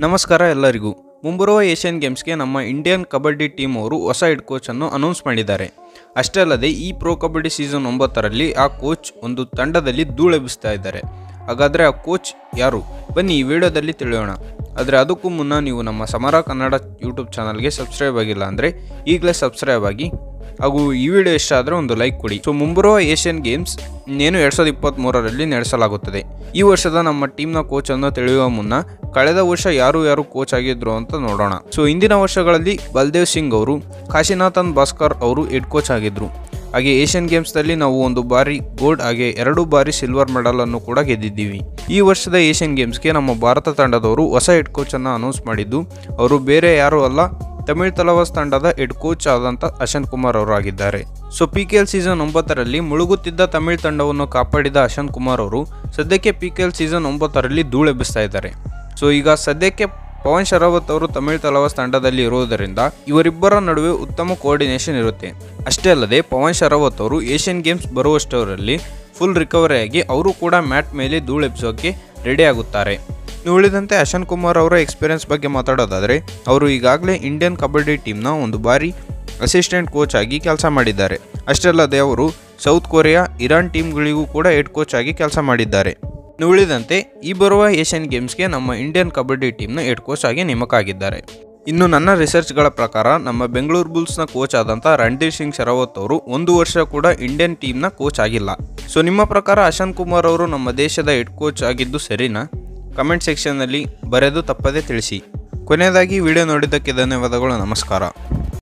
ನಮಸ್ಕಾರ ಎಲ್ಲರಿಗೂ ಮುಂಬರುವ ಏಷ್ಯನ್ ಗೇಮ್ಸ್ಗೆ ನಮ್ಮ ಇಂಡಿಯನ್ ಕಬಡ್ಡಿ ಟೀಮ್ ಅವರು ಹೊಸ ಹೆಡ್ ಕೋಚನ್ನು ಅನೌನ್ಸ್ ಮಾಡಿದ್ದಾರೆ ಅಷ್ಟೇ ಅಲ್ಲದೆ ಈ ಪ್ರೋ ಕಬಡ್ಡಿ ಸೀಸನ್ ಒಂಬತ್ತರಲ್ಲಿ ಆ ಕೋಚ್ ಒಂದು ತಂಡದಲ್ಲಿ ಧೂಳೆಬ್ಬಿಸ್ತಾ ಇದ್ದಾರೆ ಹಾಗಾದರೆ ಆ ಕೋಚ್ ಯಾರು ಬನ್ನಿ ಈ ವಿಡಿಯೋದಲ್ಲಿ ತಿಳಿಯೋಣ ಆದರೆ ಅದಕ್ಕೂ ಮುನ್ನ ನೀವು ನಮ್ಮ ಸಮರ ಕನ್ನಡ ಯೂಟ್ಯೂಬ್ ಚಾನಲ್ಗೆ ಸಬ್ಸ್ಕ್ರೈಬ್ ಆಗಿಲ್ಲ ಅಂದರೆ ಈಗಲೇ ಸಬ್ಸ್ಕ್ರೈಬ್ ಆಗಿ ಹಾಗೂ ಈ ವಿಡಿಯೋ ಇಷ್ಟ ಆದರೆ ಒಂದು ಲೈಕ್ ಕೊಡಿ ಸೊ ಮುಂಬರುವ ಏಷ್ಯನ್ ಗೇಮ್ಸ್ ಇನ್ನೇನು ಎರಡು ಸಾವಿರದ ಇಪ್ಪತ್ತ್ಮೂರರಲ್ಲಿ ನಡೆಸಲಾಗುತ್ತದೆ ಈ ವರ್ಷದ ನಮ್ಮ ಟೀಮ್ನ ಕೋಚ್ ಅನ್ನು ತಿಳಿಯುವ ಮುನ್ನ ಕಳೆದ ವರ್ಷ ಯಾರು ಯಾರು ಕೋಚ್ ಆಗಿದ್ರು ಅಂತ ನೋಡೋಣ ಸೊ ಇಂದಿನ ವರ್ಷಗಳಲ್ಲಿ ಬಲ್ದೇವ್ ಸಿಂಗ್ ಅವರು ಕಾಶಿನಾಥನ್ ಭಾಸ್ಕರ್ ಅವರು ಹೆಡ್ ಕೋಚ್ ಆಗಿದ್ರು ಹಾಗೆ ಏಷ್ಯನ್ ಗೇಮ್ಸ್ನಲ್ಲಿ ನಾವು ಒಂದು ಬಾರಿ ಗೋಲ್ಡ್ ಹಾಗೆ ಎರಡು ಬಾರಿ ಸಿಲ್ವರ್ ಮೆಡಲ್ ಅನ್ನು ಕೂಡ ಗೆದ್ದಿದ್ದೀವಿ ಈ ವರ್ಷದ ಏಷ್ಯನ್ ಗೇಮ್ಸ್ಗೆ ನಮ್ಮ ಭಾರತ ತಂಡದವರು ಹೊಸ ಹೆಡ್ ಕೋಚ್ ಅನ್ನು ಅನೌನ್ಸ್ ಮಾಡಿದ್ದು ಅವರು ಬೇರೆ ಯಾರೂ ಅಲ್ಲ ತಮಿಳ್ ತಲವಾಸ್ ತಂಡದ ಹೆಡ್ ಕೋಚ್ ಆದಂಥ ಅಶನ್ ಕುಮಾರ್ ಅವರು ಆಗಿದ್ದಾರೆ so P K L season ಒಂಬತ್ತರಲ್ಲಿ ಮುಳುಗುತ್ತಿದ್ದ ತಮಿಳ್ ತಂಡವನ್ನು ಕಾಪಾಡಿದ ಅಶನ್ ಕುಮಾರ್ ಅವರು ಸದ್ಯಕ್ಕೆ ಪಿ ಕೆ ಎಲ್ ಸೀಸನ್ ಒಂಬತ್ತರಲ್ಲಿ ಧೂಳೆಬ್ಬಿಸ್ತಾ ಇದ್ದಾರೆ ಸೊ ಈಗ ಸದ್ಯಕ್ಕೆ ಪವನ್ ಶರಾವತ್ ಅವರು ತಮಿಳ್ ತಲವಾಸ್ ತಂಡದಲ್ಲಿ ಇರುವುದರಿಂದ ಇವರಿಬ್ಬರ ನಡುವೆ ಉತ್ತಮ ಕೋಆರ್ಡಿನೇಷನ್ ಇರುತ್ತೆ ಅಷ್ಟೇ ಅಲ್ಲದೆ ಪವನ್ ಶರಾವತ್ ಅವರು ಏಷ್ಯನ್ ಗೇಮ್ಸ್ ಬರುವಷ್ಟರಲ್ಲಿ ಫುಲ್ ರಿಕವರಿ ಆಗಿ ಅವರು ಕೂಡ ಮ್ಯಾಟ್ ಮೇಲೆ ಧೂಳೆಬ್ಸೋಕೆ ರೆಡಿ ಆಗುತ್ತಾರೆ ಇನ್ನು ಉಳಿದಂತೆ ಅಶನ್ ಕುಮಾರ್ ಅವರ ಎಕ್ಸ್ಪೀರಿಯನ್ಸ್ ಬಗ್ಗೆ ಮಾತಾಡೋದಾದರೆ ಅವರು ಈಗಾಗಲೇ ಇಂಡಿಯನ್ ಕಬಡ್ಡಿ ಟೀಮ್ನ ಒಂದು ಬಾರಿ ಅಸಿಸ್ಟೆಂಟ್ ಕೋಚ್ ಆಗಿ ಕೆಲಸ ಮಾಡಿದ್ದಾರೆ ಅಷ್ಟೇ ಅಲ್ಲದೆ ಅವರು ಸೌತ್ ಕೊರಿಯಾ ಇರಾನ್ ಟೀಮ್ಗಳಿಗೂ ಕೂಡ ಹೆಡ್ ಕೋಚ್ ಆಗಿ ಕೆಲಸ ಮಾಡಿದ್ದಾರೆ ಇನ್ನು ಉಳಿದಂತೆ ಈ ಬರುವ ಏಷ್ಯನ್ ಗೇಮ್ಸ್ಗೆ ನಮ್ಮ ಇಂಡಿಯನ್ ಕಬಡ್ಡಿ ಟೀಮ್ನ ಹೆಡ್ ಕೋಚ್ ಆಗಿ ನೇಮಕ ಆಗಿದ್ದಾರೆ ಇನ್ನು ನನ್ನ ರಿಸರ್ಚ್ಗಳ ಪ್ರಕಾರ ನಮ್ಮ ಬೆಂಗಳೂರು ಬುಲ್ಸ್ನ ಕೋಚ್ ಆದಂಥ ರಣಧೀರ್ ಸಿಂಗ್ ಶರಾವತ್ ಅವರು ಒಂದು ವರ್ಷ ಕೂಡ ಇಂಡಿಯನ್ ಟೀಮ್ನ ಕೋಚ್ ಆಗಿಲ್ಲ ಸೊ ನಿಮ್ಮ ಪ್ರಕಾರ ಅಶನ್ ಕುಮಾರ್ ಅವರು ನಮ್ಮ ದೇಶದ ಹೆಡ್ ಕೋಚ್ ಆಗಿದ್ದು ಸರಿನಾ ಕಮೆಂಟ್ ಸೆಕ್ಷನ್ನಲ್ಲಿ ಬರೆದು ತಪ್ಪದೇ ತಿಳಿಸಿ ಕೊನೆಯದಾಗಿ ವಿಡಿಯೋ ನೋಡಿದ್ದಕ್ಕೆ ಧನ್ಯವಾದಗಳು ನಮಸ್ಕಾರ